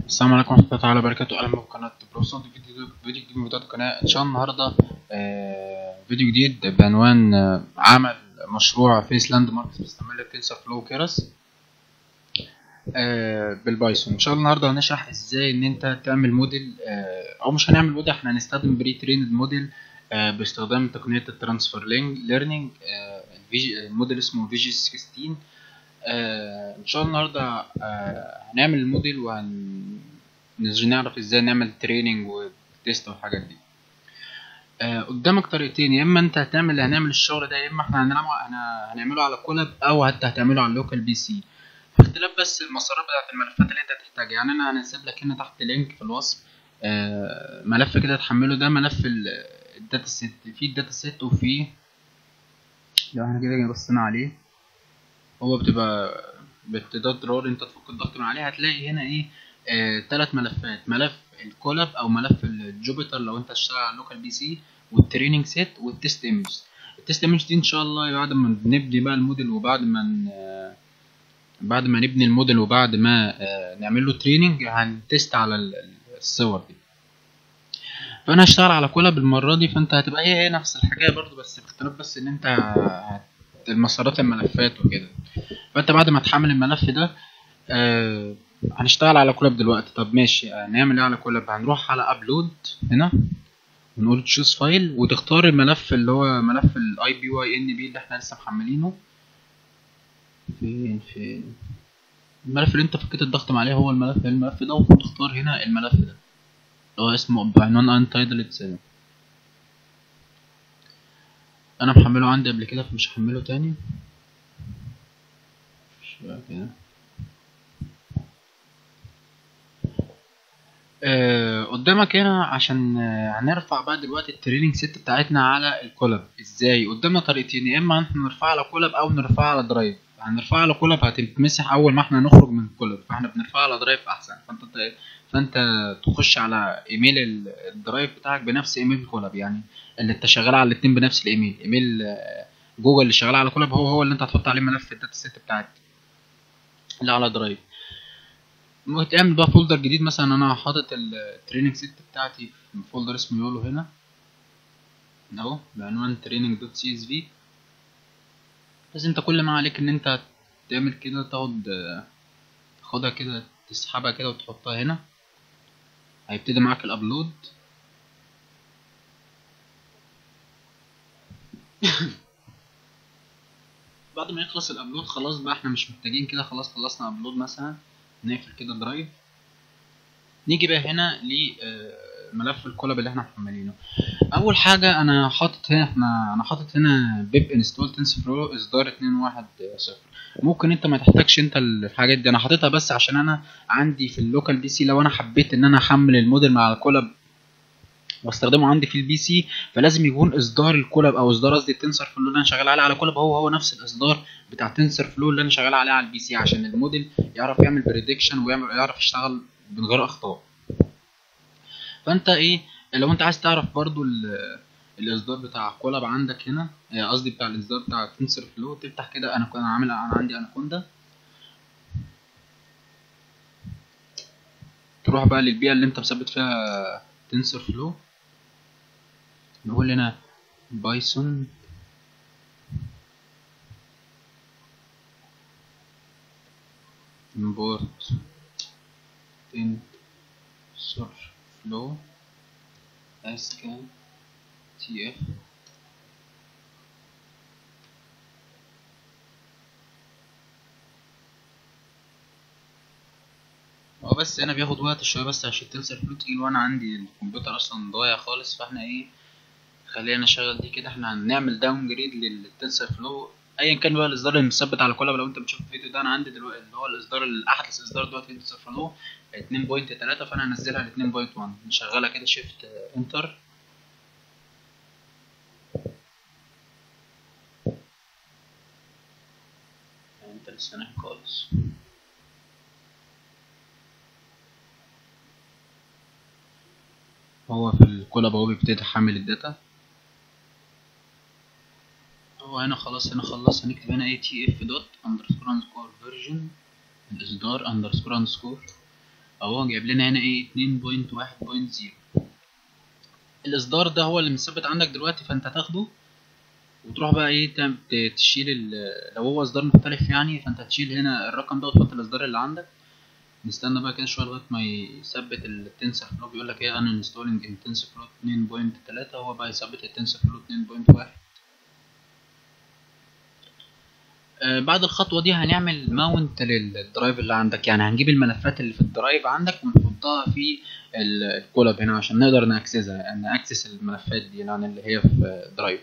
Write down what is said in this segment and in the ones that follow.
السلام عليكم ورحمة الله تعالى وبركاته أهلا بكم في قناة بروسون فيديو فيديو جديد من فيديوهات القناة إن شاء الله النهاردة آه، فيديو جديد بعنوان آه، عمل مشروع فيس لاند ماركس باستعمال تنسر فلو كيرس آه، بالبايثون إن شاء الله النهاردة هنشرح إزاي إن أنت تعمل موديل آه، أو مش هنعمل موديل إحنا هنستخدم بري تريند موديل آه، باستخدام تقنية الترانسفير ليرنينج الموديل اسمه فيجي 16 آه ان شاء الله النهارده آه هنعمل الموديل وهن نعرف ازاي نعمل تريننج وتيست والحاجات دي آه قدامك طريقتين يا اما انت هتعمل هنعمل الشغل ده يا اما احنا هنعمله هن- هنعمله على كولاب او انت هتعمله على اللوكال بي سي اختلاف بس المسارات بتاعت الملفات اللي انت هتحتاجها يعني انا هنسيب لك هنا تحت لينك في الوصف آه ملف كده تحمله ده ملف ال- الداتا سيت في الداتا سيت وفي لو احنا كده بصينا عليه هو بتبقى بتضغط زرار انت تفك الضغط من عليه هتلاقي هنا ايه آه تلات ملفات ملف الكولاب او ملف الجوبيتر لو انت هتشتغل على اللوكال بي سي والتريننج سيت والتست ايمج التست ايمج دي ان شاء الله بعد ما نبني بقى الموديل وبعد ما ن- آه بعد ما نبني الموديل وبعد ما آه نعمل له تريننج هنتست على ال- ال- الصور دي فانا هشتغل على كولاب المره دي فانت هتبقى هي هي نفس الحكايه برضو بس باختلاف بس ان انت هت- المسارات الملفات وكده فانت بعد ما تحمل الملف ده آه هنشتغل على كولاب دلوقتي طب ماشي هنعمل ايه على كولاب هنروح على ابلود هنا ونقول تشوز فايل وتختار الملف اللي هو ملف الاي بي واي ان بي اللي احنا لسه محملينه فين فين الملف اللي انت فكيت الضغط عليه هو الملف الملف ده وتختار هنا الملف ده اللي هو اسمه بعنوان انتايتلد 7 انا محمله عندي قبل كده فمش هحمله تاني شوية كده آه، قدامك هنا عشان آه، هنرفع بقى دلوقتي التريننج سيت بتاعتنا على الكولاب ازاي قدامنا طريقتين يا اما احنا نرفعها على كولاب او نرفعها على درايف هنرفعها على كولاب هتتمسح اول ما احنا نخرج من الكولاب فاحنا بنرفعها على درايف احسن فانت فانت تخش على ايميل ال- الدرايف بتاعك بنفس ايميل الكولاب يعني اللي انت شغال على الاتنين بنفس الايميل ايميل آه، جوجل اللي شغال على كولاب هو هو اللي انت هتحط عليه ملف الداتا سيت بتاعك اللي على درايف وتعمل بقى فولدر جديد مثلا انا حاطط التريننج سيت بتاعتي في فولدر اسمه يولو هنا اهو بعنوان تريننج دوت سي اس في بس انت كل ما عليك ان انت تعمل كده تاخد تاخدها كده تسحبها كده وتحطها هنا هيبتدي معاك الابلود بعد ما يخلص الابلود خلاص بقى احنا مش محتاجين كده خلاص خلصنا ابلود مثلا نقفل كده درايف نيجي بقى هنا لملف الكولاب اللي احنا محملينه اول حاجه انا حاطط هنا احنا انا حاطط هنا بيب انستول تنسفلو اصدار 2.1.0 ممكن انت ما تحتاجش انت الحاجات دي انا حاططها بس عشان انا عندي في اللوكال بي سي لو انا حبيت ان انا احمل الموديل مع الكولاب واستخدمه عندي في البي سي فلازم يكون اصدار الكولاب او اصدار قصدي التنسر فلو اللي انا شغال عليه على كولاب هو هو نفس الاصدار بتاع تنسر فلو اللي انا شغال عليه على البي سي عشان الموديل يعرف يعمل بريدكشن ويعمل يعرف يشتغل من غير اخطاء فانت ايه لو انت عايز تعرف برضو ال- الاصدار بتاع كولاب عندك هنا آه، قصدي بتاع الاصدار بتاع تنسر فلو تفتح كده انا كنت عامل انا عندي اناكوندا تروح بقى للبيئه اللي انت مثبت فيها تنسر فلو نقول هنا بايثون import tensor flow ascal tf هو بس هنا بياخد وقت شويه بس عشان التنسر فلو تقيل وانا عندي الكمبيوتر اصلا ضايع خالص فاحنا ايه خلينا نشغل دي كده احنا هنعمل داون جريد للتنسر فلو ايا كان بقى الاصدار المثبت على كولاب لو انت بتشوف الفيديو ده انا عندي دلوقتي اللي هو الاصدار الاحدث اصدار دلوقتي في تنسر فلو 2.3 فانا هنزلها ل 2.1 نشغلها كده شيفت انتر انت لسه نايم خالص هو في الكولاب اهو بيبتدي يحمل الداتا هو هنا خلاص هنا خلص هنكتب هنا اي تي اف دوت اندرسكور اندرسكور فيرجن الاصدار اندرسكور اندرسكور اهو جايب لنا هنا ايه 2.1.0 الاصدار ده هو اللي مثبت عندك دلوقتي فانت تاخده وتروح بقى ايه تعم- ت- تشيل ال- لو هو اصدار مختلف يعني فانت تشيل هنا الرقم ده وتحط الاصدار اللي عندك نستنى بقى كده شويه لغايه ما يثبت التنسر فلو بيقول لك ايه انا انستولينج ان تنسر فلو 2.3 هو بقى يثبت التنسر فلو 2.1 آه، بعد الخطوة دي هنعمل ماونت للدرايف اللي عندك يعني هنجيب الملفات اللي في الدرايف عندك ونحطها في ال- الكولاب هنا عشان نقدر ناكسسها يعني ناكسس الملفات دي يعني اللي هي في درايف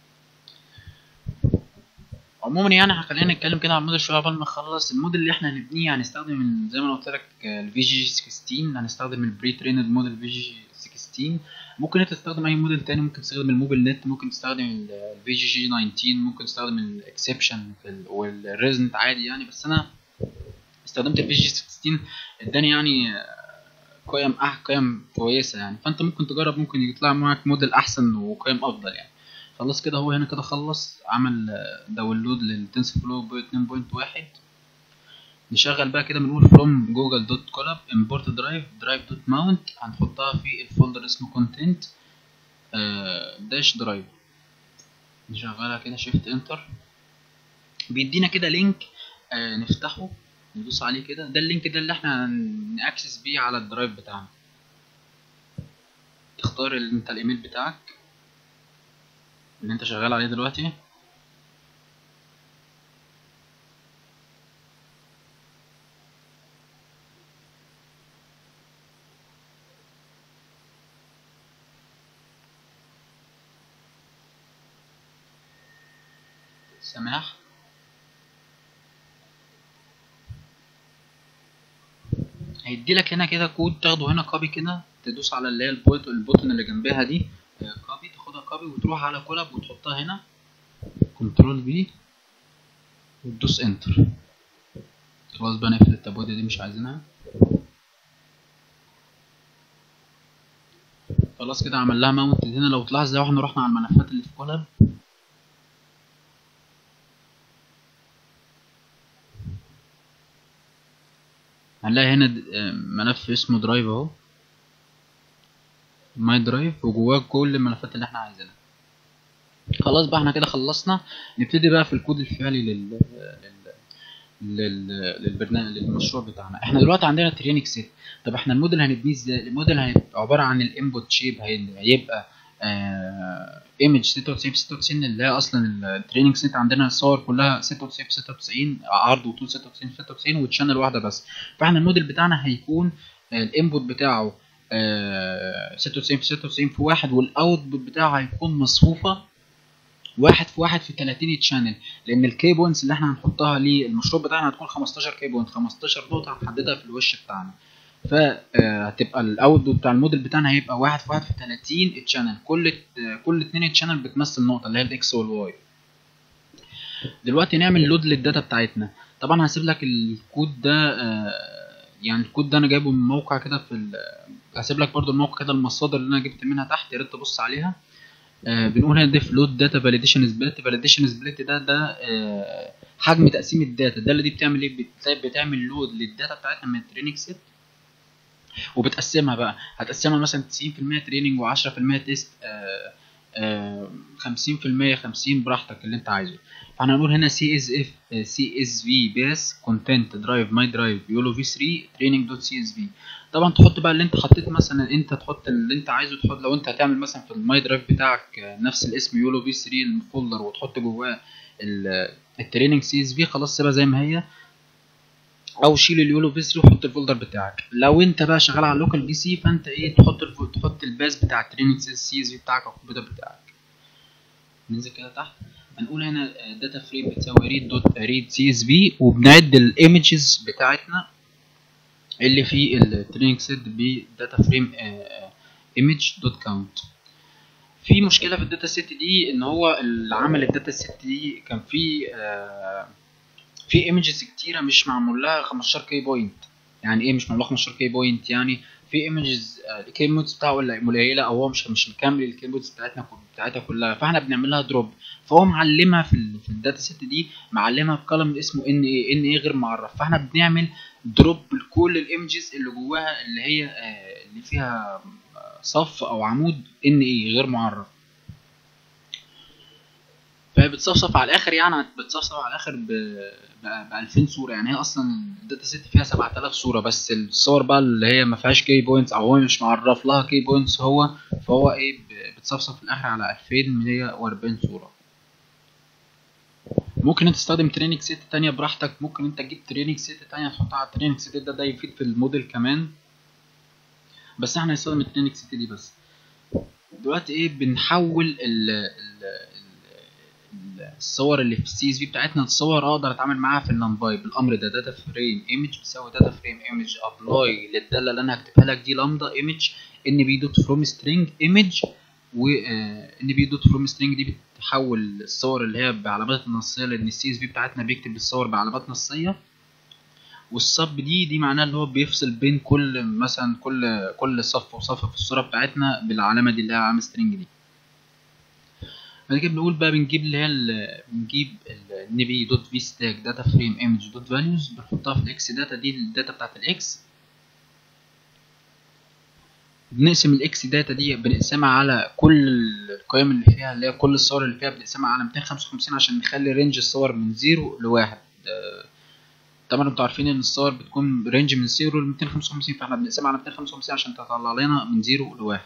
عموما يعني خلينا نتكلم كده عن الموديل شويه قبل ما نخلص الموديل اللي احنا هنبنيه هنستخدم ال- زي ما انا قلت لك الفي جي 16 هنستخدم البري تريند موديل في جي 16 ممكن انت تستخدم اي موديل تاني ممكن تستخدم الموبيل نت ممكن تستخدم الفي جي جي 19 ممكن تستخدم الاكسبشن والريزنت عادي يعني بس انا استخدمت الفي جي 16 اداني يعني آه، قيم أح قيم كويسه يعني فانت ممكن تجرب ممكن يطلع معاك موديل احسن وقيم افضل يعني خلاص كده هو هنا كده خلص عمل آه، داونلود للتنسر فلو 2.1 نشغل بقى كده بنقول from جوجل دوت كولاب import drive drive دوت mount هنحطها في الفولدر اسمه content داش درايف نشغلها كده شيفت انتر بيدينا كده لينك آه نفتحه ندوس عليه كده ده اللينك ده اللي احنا ناكسس بيه على الدرايف بتاعنا تختار ال- انت الايميل بتاعك اللي انت شغال عليه دلوقتي سماح هيدي لك هنا كده كود تاخده هنا كوبي كده تدوس على اللي هي البوت البوتن اللي جنبها دي كوبي تاخدها كوبي وتروح على كولاب وتحطها هنا كنترول بي وتدوس انتر خلاص بقى نقفل التابوده دي مش عايزينها خلاص كده عمل لها ماونت هنا لو تلاحظ لو احنا رحنا على الملفات اللي في كولاب هنلاقي هنا د- آه، ملف اسمه درايف اهو ماي درايف وجواه كل الملفات اللي احنا عايزينها خلاص بقى احنا كده خلصنا نبتدي بقى في الكود الفعلي لل لل لل للبرنامج للمشروع بتاعنا احنا دلوقتي عندنا تريننج سيت طب احنا الموديل هنبنيه ازاي الموديل هيبقى عباره عن الانبوت شيب هيبقى ايمج 96 96 اللي هي اصلا التريننج سيت عندنا الصور كلها 96 96 عرض وطول 96 96 وتشانل واحده بس فاحنا الموديل بتاعنا هيكون الانبوت بتاعه آه، 96 في 96 في واحد والاوتبوت بتاعه هيكون مصفوفه واحد في واحد في 30 تشانل لان الكي بوينتس اللي احنا هنحطها للمشروع بتاعنا هتكون 15 كي بوينت 15 نقطه هنحددها في الوش بتاعنا فهتبقى الاوتبوت بتاع الموديل بتاعنا هيبقى واحد في واحد في 30 تشانل كل آه، كل اتنين تشانل بتمثل نقطه اللي هي الاكس والواي دلوقتي نعمل لود للداتا بتاعتنا طبعا هسيب لك الكود ده آه، يعني الكود ده انا جايبه من موقع كده في ال- هسيب لك برضو الموقع كده المصادر اللي انا جبت منها تحت يا ريت تبص عليها آه، بنقول هنا ديف لود داتا فاليديشن سبليت فاليديشن سبليت ده ده آه، حجم تقسيم الداتا ده اللي دي بتعمل ايه بت- بتعمل لود للداتا بتاعتنا من التريننج سيت وبتقسمها بقى هتقسمها مثلا 90% تريننج و10% تيست آه، آه، 50% 50 براحتك اللي انت عايزه فاحنا هنقول هنا سي اس اف سي اس في بيس كونتنت درايف ماي درايف يولو في 3 تريننج دوت سي اس في طبعا تحط بقى اللي انت حطيت مثلا انت تحط اللي انت عايزه تحط لو انت هتعمل مثلا في الماي درايف بتاعك آه، نفس الاسم يولو في 3 الفولدر وتحط جواه ال- التريننج سي اس في خلاص سيبها زي ما هي او شيل اليولو في 3 وحط الفولدر بتاعك لو انت بقى شغال على اللوكال بي سي فانت ايه تحط الفو... تحط الباس بتاع التريننج سي اس في بتاعك او الكمبيوتر بتاعك ننزل كده تحت هنقول هنا داتا فريم بتساوي ريد دوت ريد سي اس في وبنعد الايمجز بتاعتنا اللي في التريننج سيت بداتا فريم ايمج دوت كاونت في مشكله في الداتا سيت دي ان هو اللي عمل الداتا سيت دي كان في آه، في ايمجز كتيره مش معمول لها 15 كي بوينت يعني ايه مش معمول لها 15 كي بوينت يعني في ايمجز الكي بوينتس بتاعه ولا قليله او هو مش مش مكمل الكي بوينتس بتاعتنا كل- بتاعتها كلها فاحنا بنعمل لها دروب فهو معلمها في ال في الداتا سيت دي معلمها بكلم اسمه ان ايه ان ايه غير معرف فاحنا بنعمل دروب لكل الايمجز اللي جواها اللي هي آه، اللي فيها آه، صف او عمود ان اي غير معرف فهي بتصفصف على الاخر يعني بتصفصف على الاخر ب ب 2000 صوره يعني هي اصلا الداتا سيت فيها 7000 صوره بس الصور بقى اللي هي ما فيهاش كي بوينتس او هو مش معرف لها كي بوينتس هو فهو ايه ب- بتصفصف في الاخر على 2140 صوره ممكن انت تستخدم تريننج سيت تانية براحتك ممكن انت تجيب تريننج سيت تانية تحطها على التريننج سيت ده ده يفيد في الموديل كمان بس احنا هنستخدم التريننج سيت دي بس دلوقتي ايه بنحول ال ال ال- الصور اللي في السي اس في بتاعتنا لصور اقدر اتعامل معاها في النمباي بالامر ده داتا فريم ايمج بتساوي داتا فريم ايمج ابلاي للداله اللي انا هكتبها لك دي لامدا ايمج ان بي دوت فروم سترينج ايمج و ان بي دوت فروم سترينج دي بتحول الصور اللي هي بعلامات نصيه لان السي اس في بتاعتنا بيكتب الصور بعلامات نصيه والصب دي دي معناها اللي هو بيفصل بين كل مثلا كل كل صف وصف في الصوره بتاعتنا بالعلامه دي اللي هي علامه سترينج دي بعد كده بنقول بقى بنجيب اللي هي ال- بنجيب النبي دوت في ستاك داتا فريم ايمج دوت فاليوز بنحطها في الاكس داتا دي الداتا بتاعت الاكس بنقسم الاكس داتا دي بنقسمها على كل القيم اللي فيها اللي هي كل الصور اللي فيها بنقسمها على 255 عشان نخلي رينج الصور من زيرو لواحد آه، طبعا انتوا عارفين ان الصور بتكون رينج من زيرو ل 255 فاحنا بنقسمها على 255 عشان تطلع لنا من زيرو لواحد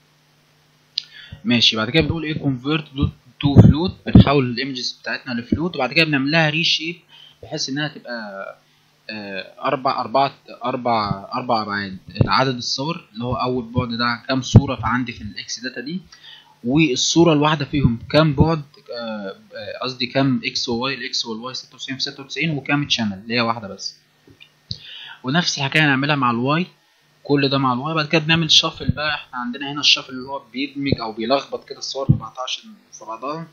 ماشي بعد كده بنقول ايه convert تو فلوت بنحول الايمجز بتاعتنا لفلوت وبعد كده بنعمل لها ريشيب بحيث انها تبقى آه، اربع اربع اربع اربع ابعاد عدد الصور اللي هو اول بعد ده كام صوره فعندي في الاكس داتا دي والصوره الواحده فيهم كام بعد آه، آه، قصدي كام اكس وواي الاكس والواي 96 في 96 وكام تشانل اللي هي واحده بس ونفس الحكايه هنعملها مع الواي كل ده مع الواي بعد كده بنعمل شافل بقى احنا عندنا هنا الشافل اللي هو بيدمج او بيلخبط كده الصور في بعضها عشان في بعضها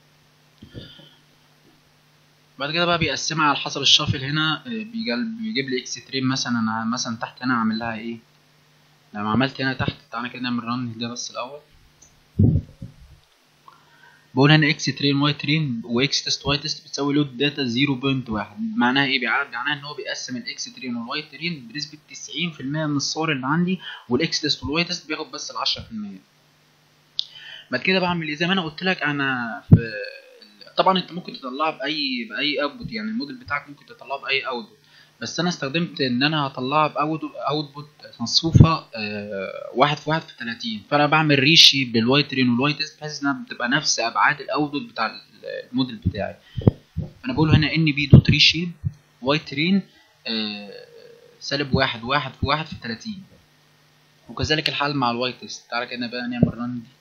بعد كده بقى بيقسمها على حسب الشافل هنا آه، بيجل- بيجيب لي اكس تريم مثلا انا مثلا تحت هنا اعمل لها ايه لما عملت هنا تحت تعالى كده نعمل رن ده بس الاول بقول هنا اكس ترين واي ترين واكس تيست واي تيست بتساوي لود داتا 0.1 معناها ايه بيع- معناها ان هو بيقسم الاكس ترين والواي ترين بنسبه 90% من الصور اللي عندي والاكس تيست والواي تيست بياخد بس ال 10% بعد كده بعمل ايه زي ما انا قلت لك انا في طبعا انت ممكن تطلعها باي باي اوتبوت يعني الموديل بتاعك ممكن تطلعه باي اوتبوت بس انا استخدمت ان انا هطلعها باوتبوت مصفوفه آه، واحد في واحد في 30 فانا بعمل ريشي بالواي ترين والواي تيست بحيث انها بتبقى نفس ابعاد الاوتبوت بتاع الموديل بتاعي انا بقول هنا ان بي دوت ريشيب واي ترين آه، سالب واحد واحد في واحد في 30 وكذلك الحال مع الواي تيست تعالى كده بقى نعمل رن دي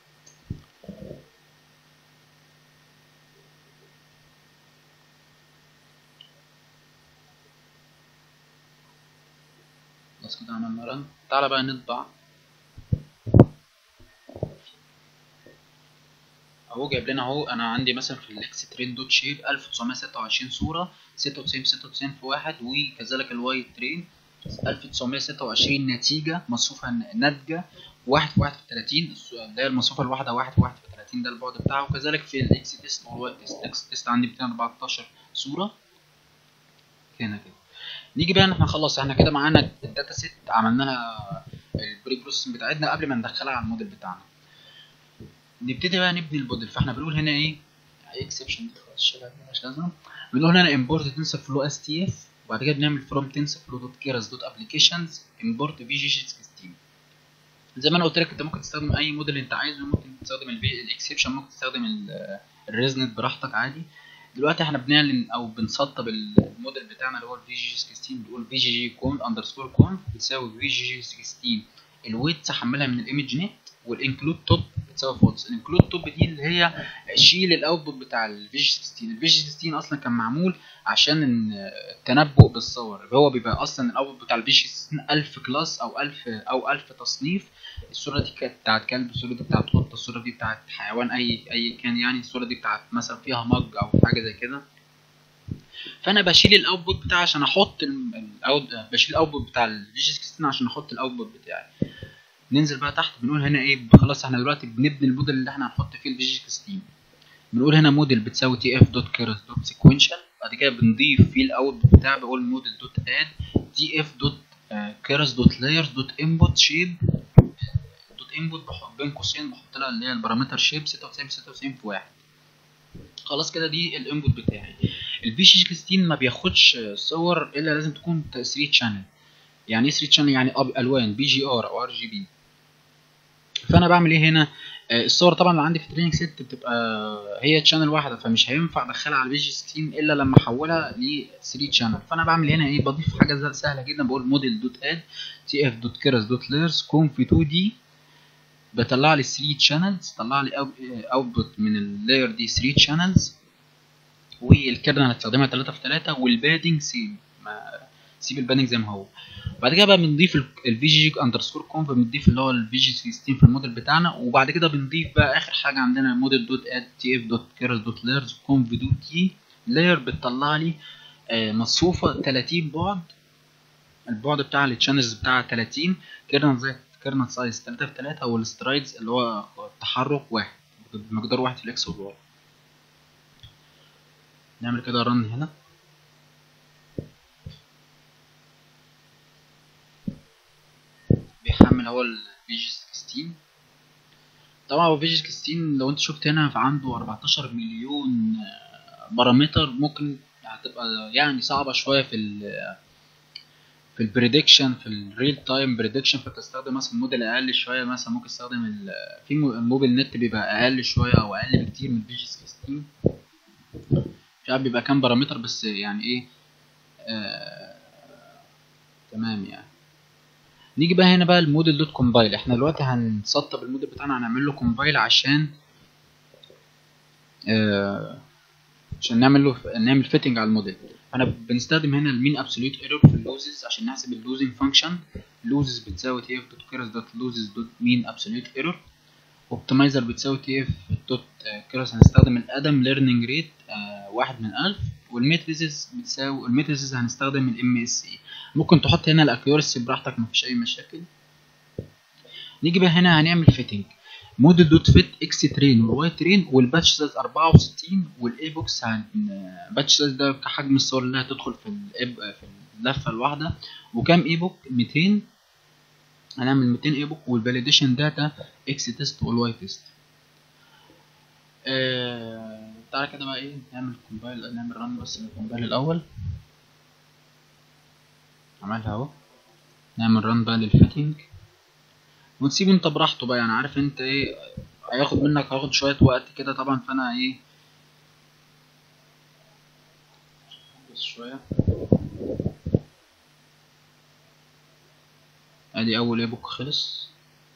خلاص كده عملنا رن تعالى بقى نطبع اهو جايب لنا اهو انا عندي مثلا في الاكس ترين دوت شيب 1926 صوره 96 96 في واحد وكذلك الواي ترين 1926 نتيجه مصفوفه ناتجه واحد في واحد في 30 الس- اللي هي المصفوفه الواحده واحد في واحد في 30 ده البعد بتاعه وكذلك في الاكس تيست والواي تيست الاكس تيست عندي 214 صوره هنا كده نيجي بقى ان احنا خلاص احنا كده معانا الداتا سيت عملنا لها البري بروسيسنج بتاعتنا قبل ما ندخلها على الموديل بتاعنا نبتدي بقى نبني الموديل فاحنا بنقول هنا ايه اكسبشن دي خلاص شيلها مش لازمه بنقول هنا امبورت تنسر فلو اس تي اف وبعد كده بنعمل فروم تنسر فلو دوت كيرس دوت ابلكيشنز امبورت في جي جي 16 زي ما انا قلت لك انت ممكن تستخدم اي موديل انت عايزه ممكن تستخدم الاكسبشن ممكن تستخدم الريزنت براحتك عادي دلوقتي احنا بنعلن او بنسطب الموديل بتاعنا اللي هو الفي جي جي 16 بنقول في جي جي كون اندرسكور كون بتساوي في جي جي 16 الويت حملها من الايمج نت والانكلود توب بتساوي فولس الانكلود توب دي اللي هي شيل الاوتبوت بتاع الفي جي 16 الفي جي 16 اصلا كان معمول عشان إن التنبؤ بالصور هو بيبقى اصلا الاوتبوت بتاع الفي جي 16 1000 كلاس او 1000 او 1000 تصنيف الصوره دي كانت بتاعت كلب الصوره دي بتاعت قطه الصوره دي بتاعت حيوان اي اي كان يعني الصوره دي بتاعت مثلا فيها مج او حاجه زي كده فانا بشيل الاوتبوت بتاعي عشان احط الاوت بشيل الاوتبوت بتاع الفي جي 16 عشان احط الاوتبوت بتاعي ننزل بقى تحت بنقول هنا ايه خلاص احنا دلوقتي بنبني الموديل اللي احنا هنحط فيه الفي جي 16 بنقول هنا موديل بتساوي تي اف دوت كيرس دوت سيكوينشال بعد كده بنضيف فيه الاوتبوت بتاعي بقول موديل دوت اد تي اف دوت كيرس دوت لايرز دوت انبوت شيب دوت انبوت بين قوسين بحط لها اللي هي البارامتر شيب 96 96 في واحد خلاص كده دي الانبوت بتاعي الفي جي 16 ما بياخدش صور الا لازم تكون 3 شانل يعني ايه 3 شانل يعني أب- الوان بي جي ار او ار جي بي فانا بعمل ايه هنا آه، الصور طبعا اللي عندي في تريننج ست بتبقى هي تشانل واحده فمش هينفع ادخلها على الفي جي 16 الا لما احولها ل 3 شانل فانا بعمل هنا ايه بضيف حاجه زي- سهله جدا بقول موديل دوت اد تي اف دوت كيرس دوت لايرز كون في 2 دي بطلع لي 3 شانلز طلع لي اوتبوت من اللاير دي 3 شانلز والكيرنل هستخدمها 3 في 3 والبادنج سيم ما سيب البادنج زي ما هو بعد كده بقى بنضيف الفي جي اندرسكور كونف بنضيف اللي هو الفي جي 16 في الموديل بتاعنا وبعد كده بنضيف بقى اخر حاجه عندنا الموديل دوت اد تي اف دوت كيرس دوت لايرز كونف دوت تي لاير بتطلع لي آه، مصفوفه 30 بعد البعد بتاع التشانلز بتاعها 30 كيرنل زي كيرنل سايز 3 في 3 والسترايدز اللي هو التحرك واحد بمقدار واحد في الاكس والواي نعمل كده رن هنا بيحمل هو الفي جي 16 طبعا هو في جي 16 لو انت شفت هنا فعنده 14 مليون آه، بارامتر ممكن هتبقى يعني صعبة شوية في ال في البريدكشن في الريل تايم بريدكشن فتستخدم مثلا موديل اقل شويه مثلا ممكن تستخدم ال- في مو- الموبيل نت بيبقى اقل شويه او اقل بكتير من الفي جي 16 مش عارف بيبقى كام بارامتر بس يعني ايه آه تمام يعني نيجي بقى هنا بقى الموديل دوت كومبايل احنا دلوقتي هنسطب الموديل بتاعنا هنعمل له كومبايل عشان آه عشان نعمل له نعمل فيتنج على الموديل فانا بنستخدم هنا المين ابسوليوت ايرور في اللوزز عشان نحسب اللوزنج فانكشن لوزز بتساوي تي اف دوت كيرس دوت لوزز دوت مين ابسوليوت ايرور اوبتمايزر بتساوي تي اف دوت كيرس هنستخدم الادم ليرنينج ريت واحد من ألف والميتريسز بتساوي الميتريسز هنستخدم الام اس اي ممكن تحط هنا الاكيورسي براحتك مفيش اي مشاكل نيجي بقى هنا هنعمل فيتنج موديل دوت فيت اكس ترين والواي ترين والباتش سايز 64 والاي بوكس هن باتش سايز ده كحجم الصور اللي هتدخل في الإب... في اللفه الواحده وكام اي بوك 200 هنعمل 200 اي بوك والفاليديشن داتا اكس تيست والواي تيست آه... تعالى كده بقى ايه نعمل كومبايل نعمل رن بس الكومبايل الاول عملها اهو نعمل رن بقى للفيتنج ونسيبه انت براحته بقى يعني عارف انت ايه هياخد منك هياخد شوية وقت كده طبعا فانا ايه بس شوية ادي اول ايه بوك خلص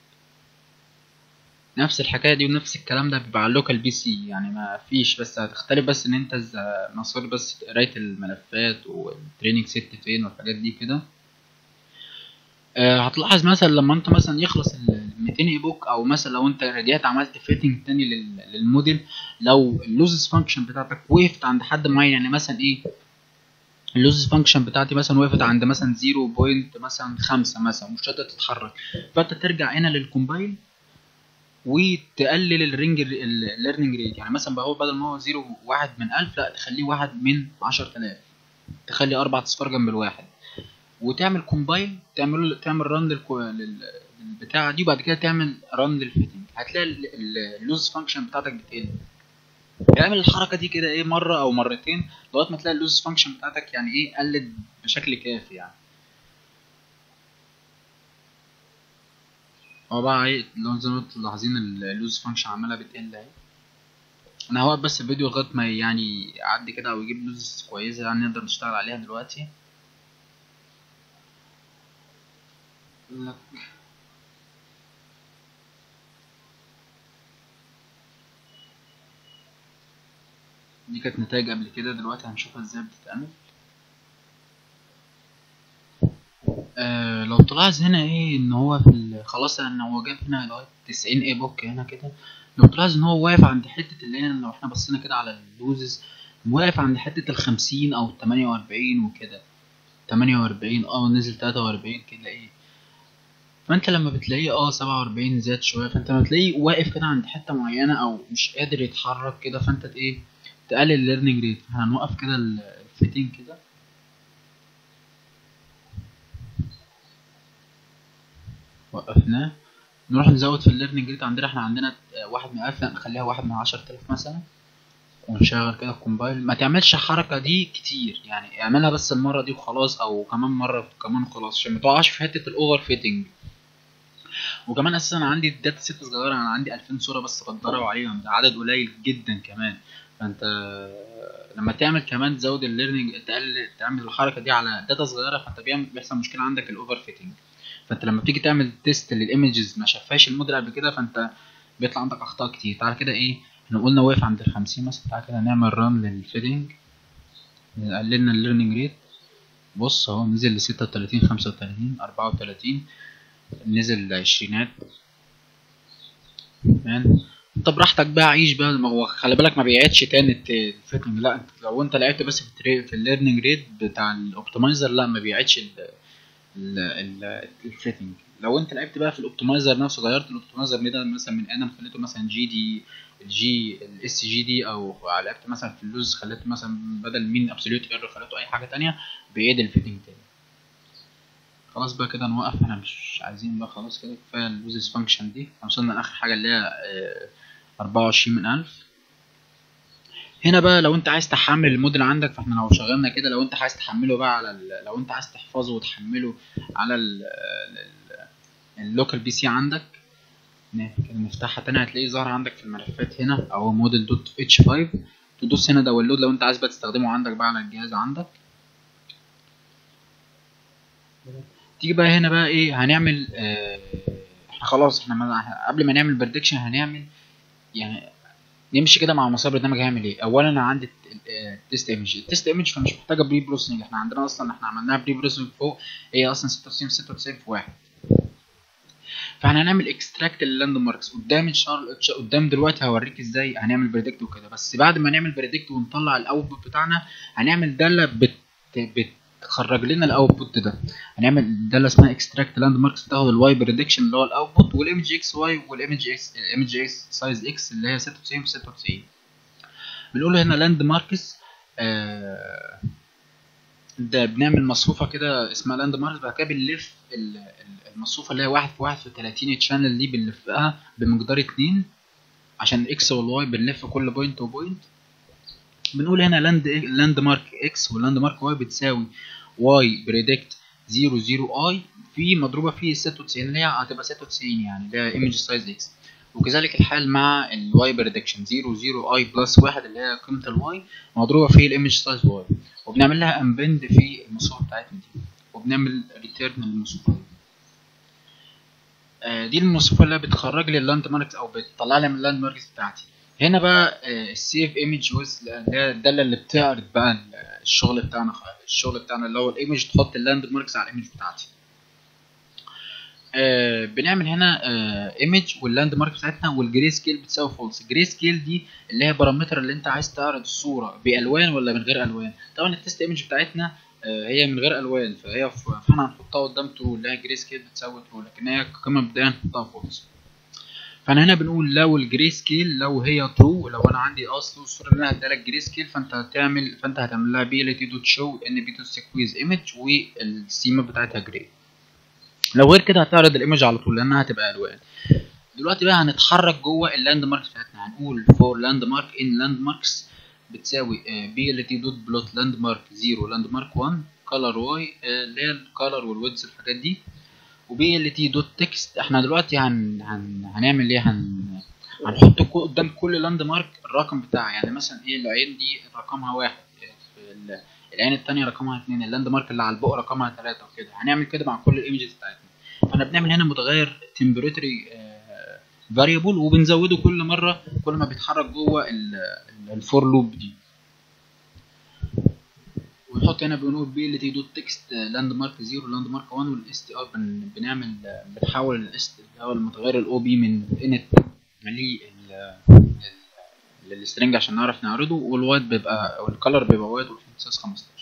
نفس الحكايه دي ونفس الكلام ده بيبقى على اللوكال بي سي يعني ما فيش بس هتختلف بس ان انت ز- مسار بس قرايه الملفات والتريننج سيت فين والحاجات دي كده آه، هتلاحظ مثلا لما انت مثلا يخلص ال 200 اي بوك او مثلا لو انت رجعت عملت فيتنج تاني لل- للموديل لو اللوزز فانكشن بتاعتك وقفت عند حد معين يعني مثلا ايه اللوزز فانكشن بتاعتي مثلا وقفت عند مثلا 0. مثلا 5 مثلا مش قادره تتحرك فانت ترجع هنا للكومبايل وتقلل الرينج الليرنينج ريت يعني مثلا بقى هو بدل ما هو 0 1 من 1000 لا تخليه 1 من 10000 تخلي اربع اصفار جنب الواحد وتعمل كومبايل تعمل تعمل ران للبتاعه دي وبعد كده تعمل ران للفيتنج هتلاقي اللوز فانكشن بتاعتك بتقل اعمل الحركه دي كده ايه مره او مرتين لغايه ما تلاقي اللوز فانكشن بتاعتك يعني ايه قلت بشكل كافي يعني هو بقى ايه لو زي ما انتم ملاحظين اللوز فانكشن عماله بتقل اهي انا هوقف بس الفيديو لغايه ما يعني يعدي كده او يجيب لوز كويسه يعني نقدر نشتغل عليها دلوقتي لك دي كانت نتائج قبل كده دلوقتي هنشوفها ازاي بتتعمل آه لو تلاحظ هنا ايه ان هو في ال- خلاص ان هو جاب هنا لغايه 90 اي بوك هنا كده لو تلاحظ ان هو واقف عند حته اللي هنا لو احنا بصينا كده على اللوزز واقف عند حته ال 50 او 48 وكده 48 اه نزل 43 كده ايه فانت لما بتلاقيه اه 47 زاد شويه فانت لما تلاقيه واقف كده عند حته معينه او مش قادر يتحرك كده فانت ت- ايه تقلل الليرنينج ريت هنوقف كده ال- الفيتنج كده وقفناه نروح نزود في الليرنينج ريت عندنا احنا عندنا آه، واحد من ألف لا نخليها واحد من عشرة آلاف مثلا ونشغل كده الكومبايل ما تعملش الحركة دي كتير يعني اعملها بس المرة دي وخلاص او كمان مرة كمان وخلاص عشان ما تقعش في حتة الاوفر فيتنج وكمان اساسا عندي الداتا سيت صغيرة انا عندي 2000 صورة بس بتدرب عليهم ده عدد قليل جدا كمان فانت لما تعمل كمان تزود الليرنينج تقلل تعمل الحركة دي على داتا صغيرة فانت بيعمل بيحصل مشكلة عندك الاوفر فيتنج فانت لما بتيجي تعمل تيست للايمجز ما شافهاش الموديل قبل كده فانت بيطلع عندك اخطاء كتير تعالى كده ايه احنا قلنا واقف عند الخمسين مثلا تعالى كده نعمل ران للفيدنج قللنا الليرنينج ريت بص اهو نزل لستة وتلاتين خمسة وتلاتين أربعة وتلاتين نزل لعشرينات تمام انت براحتك بقى عيش بقى ما هو خلي بالك ما بيعيدش تاني الت- الفيتنج لا انت لو انت لعبت بس في التري في الليرنينج ريت بتاع الاوبتمايزر لا ما بيعيدش ال ال- ال- الفيتنج لو انت لعبت بقى في الاوبتمايزر نفسه غيرت الاوبتمايزر ده مثلا من انا خليته مثلا جي دي الجي الاس جي دي او لعبت مثلا في اللوز خليته مثلا بدل مين ابسوليوت ايرور خليته اي حاجه تانية بيعيد الفيتنج تاني خلاص بقى كده نوقف احنا مش عايزين بقى خلاص كده كفايه اللوزز فانكشن دي احنا وصلنا لاخر حاجه اللي هي أربعة وعشرين من ألف هنا بقى لو انت عايز تحمل الموديل عندك فاحنا لو شغلنا كده لو انت عايز تحمله بقى على ال- لو انت عايز تحفظه وتحمله على ال- ال- اللوكال بي سي عندك ن- كده نفتحها تاني هتلاقيه ظهر عندك في الملفات هنا اهو موديل دوت اتش 5 تدوس هنا داونلود لو انت عايز بقى تستخدمه عندك بقى على الجهاز عندك تيجي بقى هنا بقى ايه هنعمل اه احنا خلاص احنا ما- قبل ما نعمل بريدكشن هنعمل يعني نمشي كده مع مسار البرنامج هيعمل ايه اولا انا عندي التست ايمج التست ايمج فمش محتاجه بري بروسنج احنا عندنا اصلا احنا عملناها بري بروسنج فوق هي اصلا 96 96 في واحد فاحنا هنعمل اكستراكت لللاند ماركس قدام ان شاء الله قدام دلوقتي هوريك ازاي هنعمل بريدكت وكده بس بعد ما نعمل بريدكت ونطلع الاوتبوت بتاعنا هنعمل داله بت بتخرج لنا الاوتبوت ده هنعمل داله اسمها اكستراكت لاند ماركس بتاخد الواي بريدكشن اللي هو الاوتبوت والايمج اكس واي والايمج اكس الايمج اكس سايز اكس اللي هي 96 في 96 بنقول هنا لاند ماركس آه ده بنعمل مصفوفه كده اسمها لاند ماركس بعد كده بنلف ال- ال- المصفوفه اللي هي واحد في واحد في 30 تشانل دي بنلفها بمقدار اتنين عشان الاكس والواي بنلف كل بوينت وبوينت بنقول هنا لاند لاند مارك اكس ولاند مارك واي بتساوي واي بريدكت 0 0 اي في مضروبه في 96 اللي هي هتبقى 96 يعني اللي هي ايمج سايز اكس وكذلك الحال مع الواي بريدكشن 0 0 اي بلس 1 اللي هي قيمه الواي مضروبه في الايمج سايز واي وبنعمل لها امبند في المصفوفه بتاعتنا دي وبنعمل ريتيرن للمصفوفه دي آه، دي المصفوفه اللي بتخرج لي اللاند ماركس او بتطلع لي من اللاند ماركس بتاعتي هنا بقى السيف ايمج ويز اللي هي الداله اللي بتعرض بقى ال- الشغل بتاعنا الشغل بتاعنا اللي هو الايمج تحط اللاند ماركس على الايمج بتاعتي آه بنعمل هنا ايمج واللاند مارك بتاعتنا والجري سكيل بتساوي فولس الجري سكيل دي اللي هي بارامتر اللي انت عايز تعرض الصوره بالوان ولا من غير الوان طبعا التست ايمج بتاعتنا آه هي من غير الوان فهي ف- فاحنا هنحطها قدام ترو اللي هي جري سكيل بتساوي ترو لكن هي كقيمه مبدئيه هنحطها فولس فانا هنا بنقول لو الجري سكيل لو هي ترو لو انا عندي اصل الصوره اللي انا هديها لك جري سكيل فانت هتعمل فانت هتعمل لها بي ال تي دوت شو ان بي دوت سكويز ايمج والسيما بتاعتها جري لو غير كده هتعرض الايمج على طول لانها هتبقى الوان دلوقتي بقى هنتحرك جوه اللاند ماركس بتاعتنا هنقول فور لاند مارك ان لاند ماركس بتساوي بي ال تي دوت بلوت لاند مارك 0 لاند مارك 1 كلر واي اللي هي الكلر والويدز الحاجات دي وبي ال تي دوت تكست احنا دلوقتي هن... هن... هنعمل ايه هن... هنحط كو- قدام كل لاند مارك الرقم بتاعها يعني مثلا ايه العين دي رقمها واحد في ال- العين التانية رقمها اتنين اللاند مارك اللي على البق رقمها تلاتة وكده هنعمل كده مع كل الايمجز بتاعتنا فاحنا بنعمل هنا متغير تمبريتري فاريبل وبنزوده كل مرة كل ما بيتحرك جوه الفور لوب دي ونحط هنا بنقول بي ال تي دوت تكست لاند مارك 0 لاند مارك 1 والاس تي ار بنعمل بنحول الاس اللي هو المتغير الاو بي من انت ليه للسترنج عشان نعرف نعرضه والوايت بيبقى والكلر بيبقى وايت والفونت 15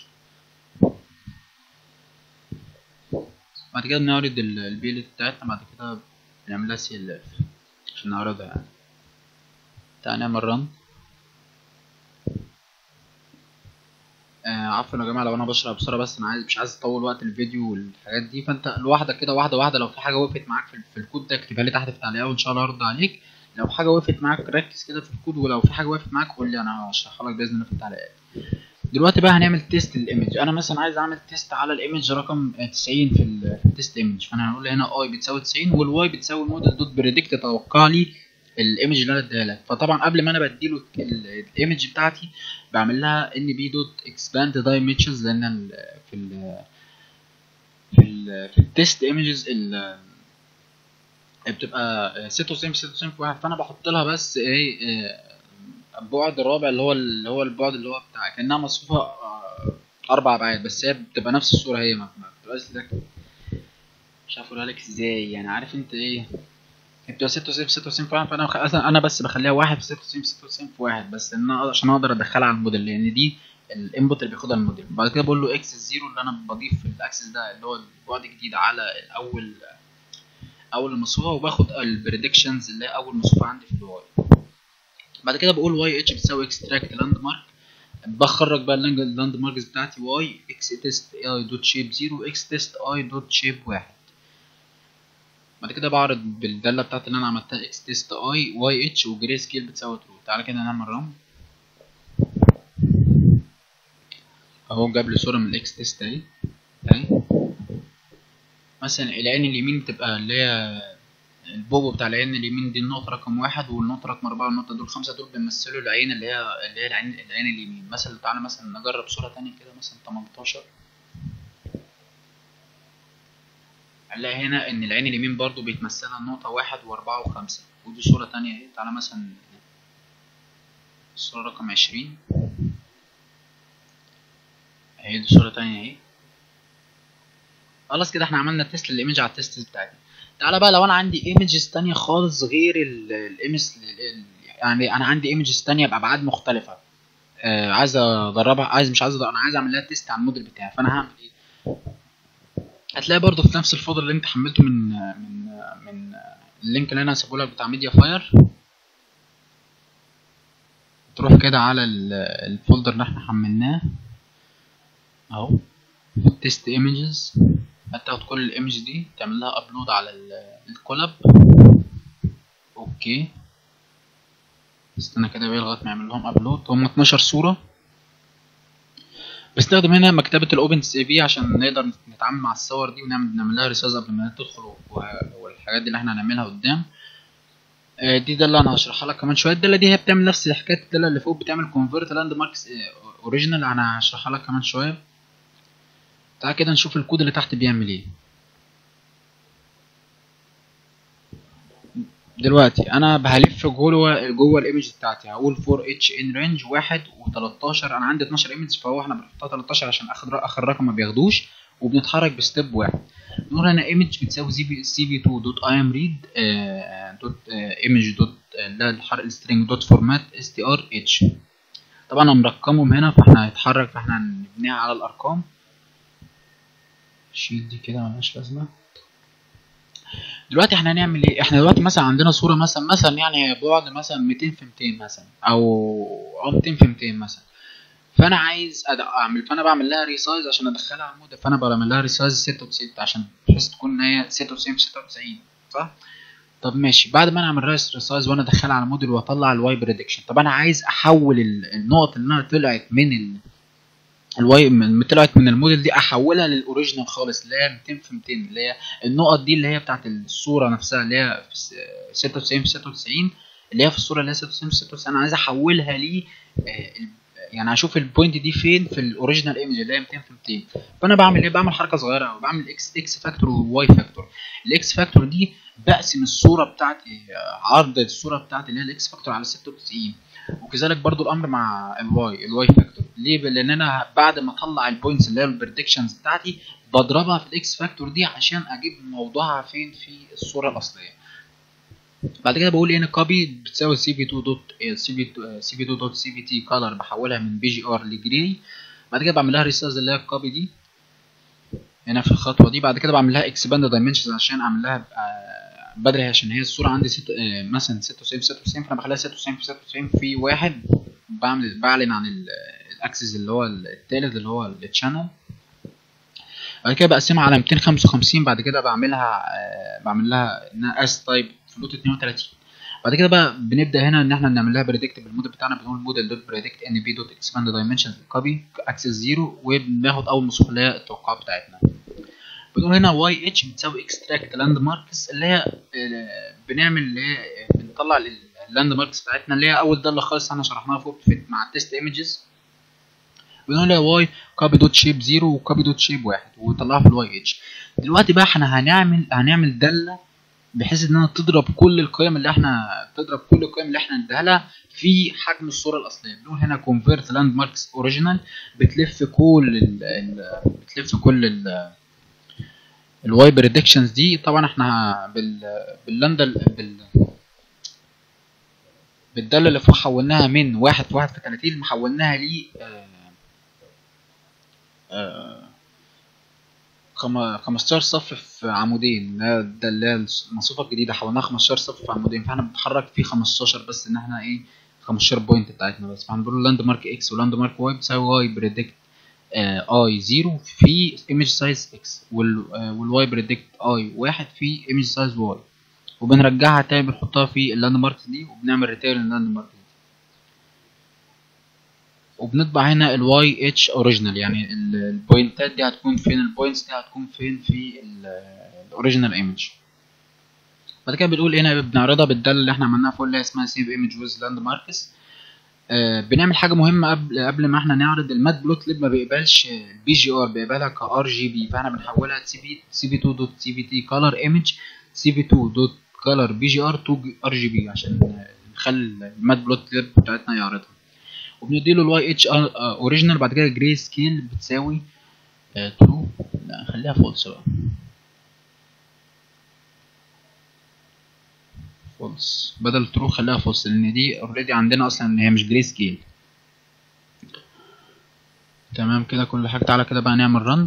بعد كده بنعرض البيلت بتاعتنا بعد كده بنعملها سي ال اف عشان نعرضها يعني تعالى نعمل رن آه عفوا يا جماعه لو انا بشرح بسرعه بس انا عايز مش عايز اطول وقت الفيديو والحاجات دي فانت لوحدك كده واحده واحده لو في حاجه وقفت معاك في, في الكود ده اكتبها لي تحت في التعليقات وان شاء الله هرد عليك لو حاجه وقفت معاك ركز كده في الكود ولو في حاجه وقفت معاك قول لي انا هشرحها لك باذن الله في التعليقات دلوقتي بقى هنعمل تيست للايمج انا مثلا عايز اعمل تيست على الايمج رقم 90 في ال- في التيست ايمج فانا هنقول هنا اي بتساوي 90 والواي بتساوي الموديل دوت بريدكت توقع لي الايمج اللي انا اديها لك فطبعا قبل ما انا بديله ال- الايمج بتاعتي بعمل لها ان بي دوت اكسباند دايمنشنز لان ال- في ال في ال في التيست ايمجز بتبقى 96 في 96 في واحد فانا بحط لها بس ايه آه، البعد الرابع اللي هو اللي هو البعد اللي هو بتاع كانها مصفوفه آه، اربع ابعاد بس هي بتبقى نفس الصوره هي ما ما بتبقاش لك مش عارف اقولها لك ازاي يعني عارف انت ايه هي بتبقى 96 في 96 في واحد فانا بخ... أصلاً انا بس بخليها واحد في 96 في 96 في واحد بس ان انا عشان اقدر ادخلها على الموديل لان دي الانبوت اللي بياخدها الموديل بعد كده بقول له اكس الزيرو اللي انا بضيف في الاكسس ده اللي هو البعد الجديد على الاول اول المصفوفه وباخد البريدكشنز اللي هي اول مصفوفه عندي في الواي بعد كده بقول واي اتش بتساوي اكستراكت لاند مارك بخرج بقى اللاند ماركس بتاعتي واي اكس تيست اي دوت شيب 0 اكس تيست اي دوت شيب 1 بعد كده بعرض بالداله بتاعتي اللي انا عملتها اكس تيست اي واي اتش وجري سكيل بتساوي ترو تعالى كده نعمل رام اهو جاب لي صوره من الاكس تيست اهي اهي مثلا العين اليمين بتبقى اللي هي البوبو بتاع العين اليمين دي النقطة رقم واحد والنقطة رقم أربعة والنقطة دول خمسة دول بيمثلوا العين اللي هي اللي هي العين العين اليمين مثلا تعالى مثلا نجرب صورة تانية كده مثلا 18 هنلاقي هنا إن العين اليمين برضو بيتمثلها النقطة واحد وأربعة وخمسة ودي صورة تانية اهي تعالى مثلا الصورة رقم عشرين اهي دي صورة تانية اهي خلاص كده احنا عملنا تيست للايمج على التيست بتاعتنا تعالى بقى لو انا عندي ايمجز تانية خالص غير الايمج يعني انا عندي ايمجز تانية بابعاد مختلفة آه عايز اجربها عايز مش عايز أدرب. انا عايز اعمل لها تيست على الموديل بتاعي فانا هعمل ايه هتلاقي برضو في نفس الفولدر اللي انت حملته من من من اللينك اللي انا هسيبه لك بتاع ميديا فاير تروح كده على ال- الفولدر اللي احنا حملناه اهو تيست ايمجز هتاخد كل الايمج دي تعمل لها ابلود على ال- الكولاب اوكي استنى كده بقى لغايه ما يعمل لهم ابلود هم 12 صوره بستخدم هنا مكتبه الاوبن سي في عشان نقدر نتعامل مع الصور دي ونعمل نعمل لها ريسايز قبل ما تدخل وه- والحاجات دي اللي احنا هنعملها قدام آه، دي ده اللي انا هشرحها لك كمان شويه الداله دي هي بتعمل نفس حكايه الداله اللي فوق بتعمل كونفرت لاند ماركس اوريجينال انا هشرحها لك كمان شويه تعال كده نشوف الكود اللي تحت بيعمل ايه دلوقتي انا هلف جوه جوه الايمج بتاعتي هقول فور اتش ان رينج واحد و13 انا عندي 12 ايمج فهو احنا بنحطها 13 عشان اخر اخر رقم ما بياخدوش وبنتحرك بستيب واحد نقول هنا ايمج بتساوي سي بي سي بي 2 دوت اي ام ريد دوت ايمج دوت اللي الحرق السترينج دوت فورمات اس تي ار اتش طبعا انا مرقمهم هنا فاحنا هيتحرك فاحنا هنبنيها على الارقام شيل دي كده ملهاش لازمه دلوقتي احنا هنعمل ايه احنا دلوقتي مثلا عندنا صوره مثلا مثلا يعني هي بعد مثلا 200 في 200 مثلا او او 200 في 200 مثلا فانا عايز أد- اعمل فانا بعمل لها ريسايز عشان ادخلها على الموديل فانا بعمل لها ريسايز 96 عشان بحيث تكون ان هي 96 في 96 صح طب ماشي بعد ما انا اعمل ريسايز وانا ادخلها على الموديل واطلع الواي بريدكشن طب انا عايز احول ال- النقط اللي انا طلعت من ال الواي من طلعت من الموديل دي احولها للاوريجينال خالص اللي هي 200 في 200 اللي هي النقط دي اللي هي بتاعت الصوره نفسها اللي هي في س- 96 في 96 اللي هي في الصوره اللي هي 96 في 96 انا عايز احولها ل يعني اشوف البوينت دي فين في الاوريجينال ايمج اللي هي 200 في 200 فانا بعمل ايه بعمل حركه صغيره قوي بعمل اكس اكس فاكتور وواي فاكتور الاكس فاكتور دي بقسم الصوره بتاعتي آه، عرض الصوره بتاعتي اللي هي الاكس فاكتور على 96 وكذلك برضو الامر مع الواي الواي فاكتور ليه لان انا بعد ما اطلع البوينتس اللي هي البريدكشنز بتاعتي بضربها في الاكس فاكتور دي عشان اجيب موضوعها فين في الصوره الاصليه بعد كده بقول هنا كوبي بتساوي سي في 2 دوت سي في سي في 2 دوت سي في تي كولر بحولها من بي جي ار لجراي بعد كده بعمل لها ريسايز اللي هي الكوبي دي هنا في الخطوه دي بعد كده بعمل لها اكسباند دايمنشنز عشان اعمل لها آه، بدري عشان هي الصوره عندي ست آه، مثلا 96 في 96 فانا بخليها 96 في 96 في واحد بعمل بعلن عن ال- الاكسس اللي هو التالت اللي هو التشانل بعد كده بقسمها على 255 بعد كده بعملها آه، بعمل لها انها اس تايب فلوت 32 بعد كده بقى بنبدا هنا ان احنا نعمل لها بريدكت بالموديل بتاعنا بنقول موديل دوت بريدكت ان بي دوت اكسباند دايمنشن كوبي اكسس زيرو وبناخد اول مصفوفه اللي هي التوقعات بتاعتنا بنقول هنا واي اتش بتساوي اكستراكت لاند ماركس اللي هي آه، بنعمل اللي هي آه، بنطلع اللاند ماركس بتاعتنا اللي هي اول داله خالص احنا شرحناها فوق في مع التست ايمجز بنقول لها واي كوبي دوت شيب زيرو وكوبي دوت شيب واحد وطلعها في الواي اتش دلوقتي بقى احنا هنعمل هنعمل داله بحيث انها تضرب كل القيم اللي احنا تضرب كل القيم اللي احنا نديها لها في حجم الصوره الاصليه بنقول هنا كونفيرت لاند ماركس اوريجينال بتلف كل ال ال بتلف كل ال الواي بريدكشنز دي طبعا احنا بال باللاند بال بالداله اللي فوق حولناها من واحد في واحد في 30 حولناها ل خم- 15 صف في عمودين ده ده اللي هي المصفوفه الجديده حولناها 15 صف في عمودين فاحنا بنتحرك في 15 بس ان احنا ايه 15 بوينت بتاعتنا بس فاحنا بنقول لاند مارك اكس ولاند مارك واي بتساوي واي بريدكت اي زيرو في ايمج سايز اكس والواي بريدكت اي واحد في ايمج سايز واي وبنرجعها تاني بنحطها في اللاند ماركس دي وبنعمل ريتيرن لللاند ماركس دي وبنطبع هنا الواي اتش اوريجينال يعني ال- البوينتات دي هتكون فين البوينتس دي هتكون فين في الاوريجينال ايمج بعد كده بنقول هنا بنعرضها بالداله اللي احنا عملناها فوق اللي هي اسمها سيف ايمج ويز لاند ماركس آه بنعمل حاجه مهمه قبل قبل ما احنا نعرض المات بلوت ليب ما بيقبلش البي جي ار بيقبلها كار جي بي فاحنا بنحولها سي في سي في 2 دوت سي في تي كولر ايمج سي في 2 دوت كولر بي جي ار تو ار جي بي عشان نخلي المات بلوت ليب بتاعتنا يعرضها وبنديله الواي اتش اوريجينال بعد كده جري سكيل بتساوي ترو لا خليها فولس بقى فولس بدل ترو خليها فولس لان دي اوريدي عندنا اصلا ان هي مش جري سكيل تمام كده كل حاجه تعالى كده بقى نعمل رن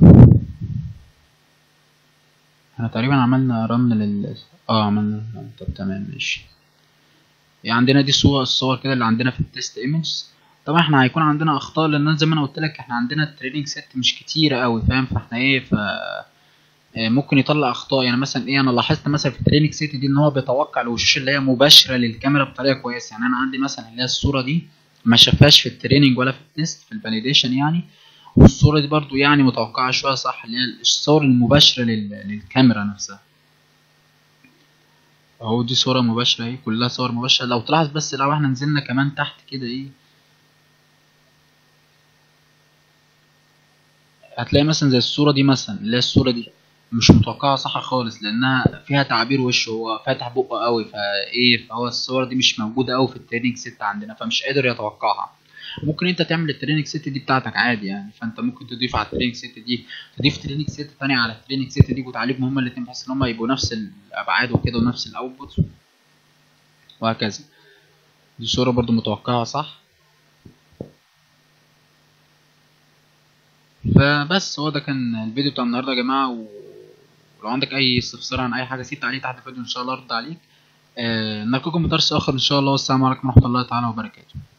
احنا تقريبا عملنا رن لل اه عملنا طب تمام ماشي يعني عندنا دي صور الصور كده اللي عندنا في التست ايمج طبعا احنا هيكون عندنا اخطاء لان زي ما انا قلت لك احنا عندنا التريننج سيت مش كتيره قوي فاهم فاحنا ايه ف آه، ممكن يطلع اخطاء يعني مثلا ايه انا لاحظت مثلا في التريننج سيت دي ان هو بيتوقع الوشوش اللي هي مباشره للكاميرا بطريقه كويسه يعني انا عندي مثلا اللي هي الصوره دي ما شافهاش في التريننج ولا في التست في الفاليديشن يعني والصوره دي برضو يعني متوقعه شويه صح اللي هي الصور المباشره لل... للكاميرا نفسها اهو دي صوره مباشره اهي كلها صور مباشره لو تلاحظ بس لو احنا نزلنا كمان تحت كده ايه هتلاقي مثلا زي الصورة دي مثلا اللي هي الصورة دي مش متوقعة صح خالص لأنها فيها تعبير وش هو فاتح بقه قوي فايه فهو الصور دي مش موجودة قوي في التريننج سيت عندنا فمش قادر يتوقعها ممكن انت تعمل التريننج سيت دي بتاعتك عادي يعني فانت ممكن تضيف على التريننج سيت دي تضيف تريننج سيت تاني على التريننج سيت دي وتعالجهم هما الاتنين بحيث ان هما يبقوا نفس الابعاد وكده ونفس الاوتبوت وهكذا دي صورة برضو متوقعة صح فبس هو ده كان الفيديو بتاع النهارده يا جماعه و- ولو عندك اي استفسار عن اي حاجه سيب تعليق تحت الفيديو ان شاء الله ارد عليك آه نلقاكم بدرس اخر ان شاء الله والسلام عليكم ورحمه الله تعالى وبركاته